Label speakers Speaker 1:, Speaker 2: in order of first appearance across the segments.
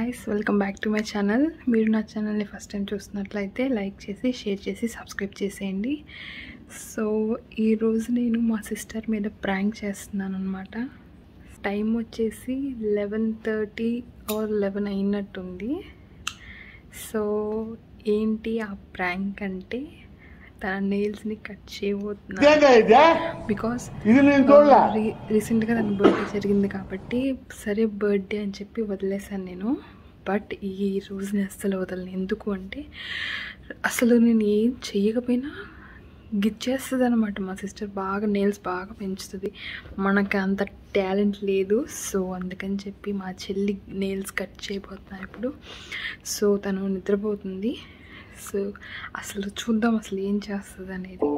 Speaker 1: Guys welcome back to my channel మీరు నా ఛానల్ని ఫస్ట్ టైం చూస్తున్నట్లయితే లైక్ చేసి షేర్ చేసి సబ్స్క్రైబ్ చేసేయండి సో ఈరోజు నేను మా సిస్టర్ మీద ప్రాంక్ చేస్తున్నాను అనమాట టైం వచ్చేసి లెవెన్ థర్టీ ఆర్ లెవెన్ అయినట్టుంది సో ఏంటి ఆ ప్రాంక్ అంటే తన నెయిల్స్ని కట్ చేయబోతున్నా
Speaker 2: ఇదేంటా ఇదే?
Speaker 1: బికాస్
Speaker 2: ఇది నేను చూడలే
Speaker 1: రీ- రీసెంట్గా తన బర్త్డే జరిగింది కాబట్టి సరే బర్త్డే అని చెప్పి వదిలేశాను నేను బట్ ఈ రోజు నేను అస్సలు వదలను ఎందుకు అంటే అసలు నేను ఏం చేయకపోయినా గిచ్చేస్తుంది అనమాట మా సిస్టర్ బాగా నెయిల్స్ బాగా పెంచుతుంది మనకు అంత టాలెంట్ లేదు సో అందుకని చెప్పి మా చెల్లి నెయిల్స్ కట్ చేయబోతున్నా ఇప్పుడు సో తను నిద్రపోతుంది సో అసలు చూద్దాం అసలు ఏం చేస్తుంది అనేది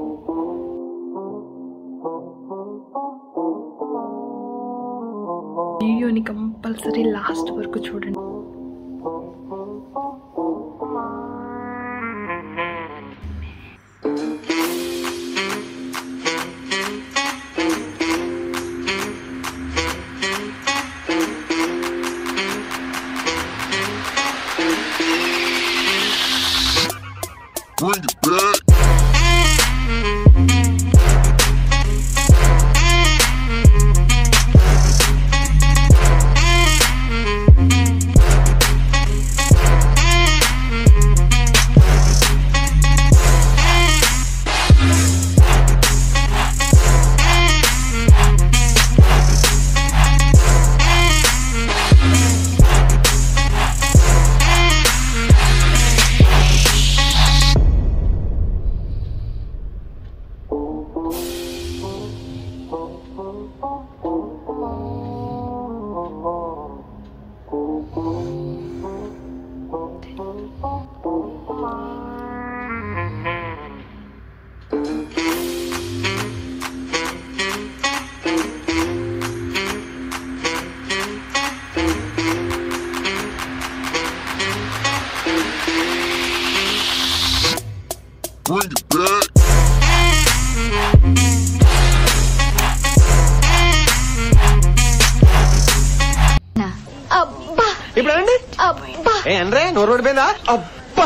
Speaker 1: వీడియోని కంపల్సరీ లాస్ట్ వరకు చూడండి
Speaker 3: Bring it back. Bring it back.
Speaker 4: ఇప్పుడు అండి ఏ అనరే నోరు పడిపోయిందా అబ్బా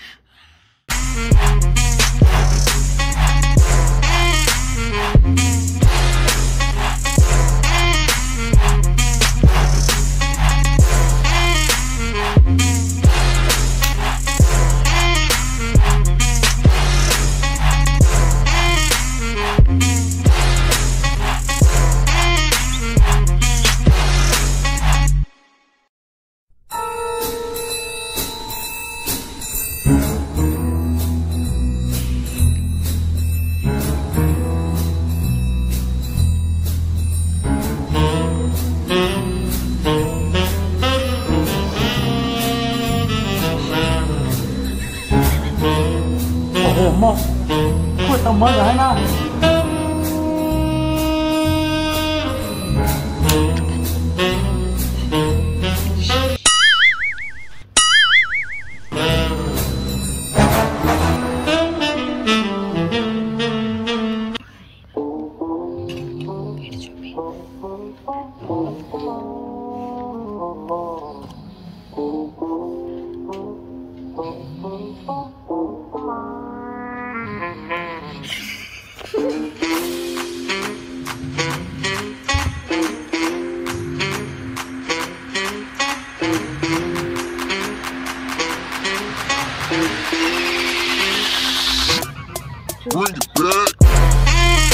Speaker 2: ఓహో అమ్మ కొట్టమ్మ నాయనా
Speaker 3: Bring it back.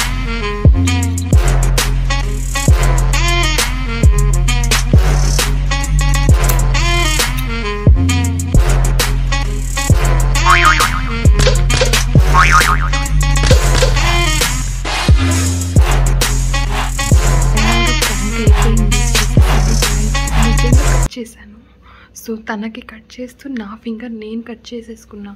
Speaker 1: నిజంగా కట్ చేశాను సో తనకి కట్ చేస్తూ నా ఫింగర్ నేను కట్ చేసేసుకున్నా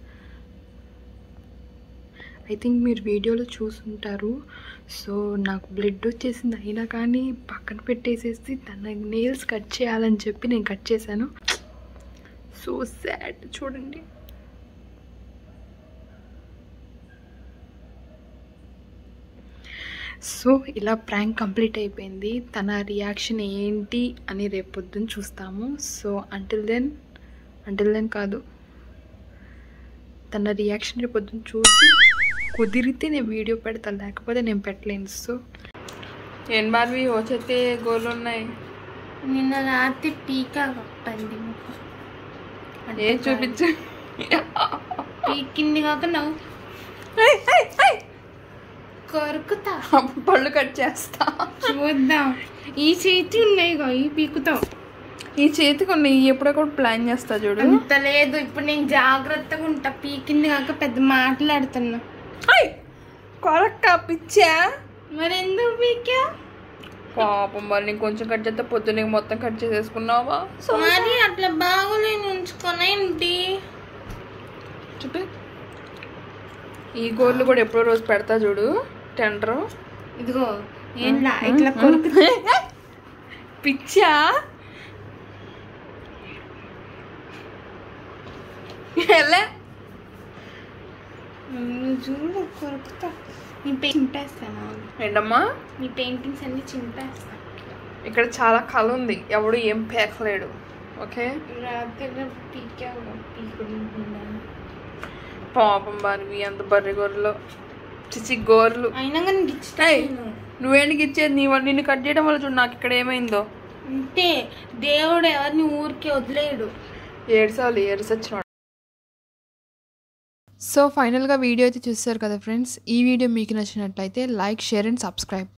Speaker 1: ఐ థింక్ మీరు వీడియోలో చూసుంటారు సో నాకు బ్లడ్ వచ్చేసింది అయినా కానీ పక్కన పెట్టేసేసి తన నెయిల్స్ కట్ చేయాలని చెప్పి నేను కట్ చేశాను సో సాడ్ చూడండి సో ఇలా ప్రాంక్ కంప్లీట్ అయిపోయింది తన రియాక్షన్ ఏంటి అని రేపు పొద్దున్న చూస్తాము so until then until then కాదు తన రియాక్షన్ రేపు పొద్దున్న చూసి కుదిరితే నేను వీడియో పెడతాను లేకపోతే నేను పెట్టలేను సో ఏం బార్వి వచ్చేస్తే గోళ్ళు ఉన్నాయి
Speaker 5: నిన్న రాత్రి టీకా కప్పండి ముఖం
Speaker 1: ఏ చూపించు
Speaker 5: పీకింది కాక నవ్వు కొరుకుతా
Speaker 1: పళ్ళు కట్ చేస్తా
Speaker 5: చూద్దాం ఈ చేతి ఉన్నాయి గా ఈ పీకుతాం
Speaker 1: ఈ చేతికి ఉన్నాయి ఎప్పుడొకటి ప్లాన్ చేస్తా చూడు
Speaker 5: అంత లేదు ఇప్పుడు నేను జాగ్రత్తగా ఉంటా పీకింది కాక పెద్ద మాట్లాడుతున్నా
Speaker 1: కొరక్క పిచ్చా
Speaker 5: మరి ఎందుకు పీకా
Speaker 1: పాపం మరి నీకు కొంచెం కట్ చేస్తే పొద్దున్నే మొత్తం కట్ చేసేసుకున్నావా సో
Speaker 5: మరి అట్లా బాగోలేని ఉంచుకొని ఏంటి
Speaker 1: చూపి ఈ గోర్లు కూడా ఎప్పుడో రోజు పెడతా చూడు టెండర్
Speaker 5: ఇదిగో ఏం లా ఇట్లా కొరుకుతా
Speaker 1: పిచ్చా ఎలా
Speaker 5: నువ్వు చూడు కొరుకుతా నీ పెయింట్ చింపేస్తాను
Speaker 1: ఏంటమ్మా
Speaker 5: నీ పెయింటింగ్స్ అన్ని చింపేస్తా
Speaker 1: ఇక్కడ చాలా కళ ఉంది ఎవడు ఏం పేకలేడు ఓకే
Speaker 5: రాత్రి పీకావు పీకుడు
Speaker 1: పాపం బారివి అంత బర్రె గొర్రెలు చిచి గోర్లు
Speaker 5: అయినా కానీ
Speaker 1: ఏయ్,
Speaker 5: ఇచ్చేస్తాను
Speaker 1: నువ్వేంటికి ఇచ్చేది నీ వల్ల నిన్ను కట్ చేయడం వల్ల చూడు నాకు ఇక్కడ ఏమైందో
Speaker 5: అంటే దేవుడు ఎవరిని ఊరికే వదిలేయడు
Speaker 1: ఏడ్సాలి ఏడ్సొచ్చిన సో ఫైనల్గా వీడియో అయితే చూస్తారు కదా ఫ్రెండ్స్ ఈ వీడియో మీకు నచ్చినట్లయితే లైక్ షేర్ అండ్ సబ్స్క్రైబ్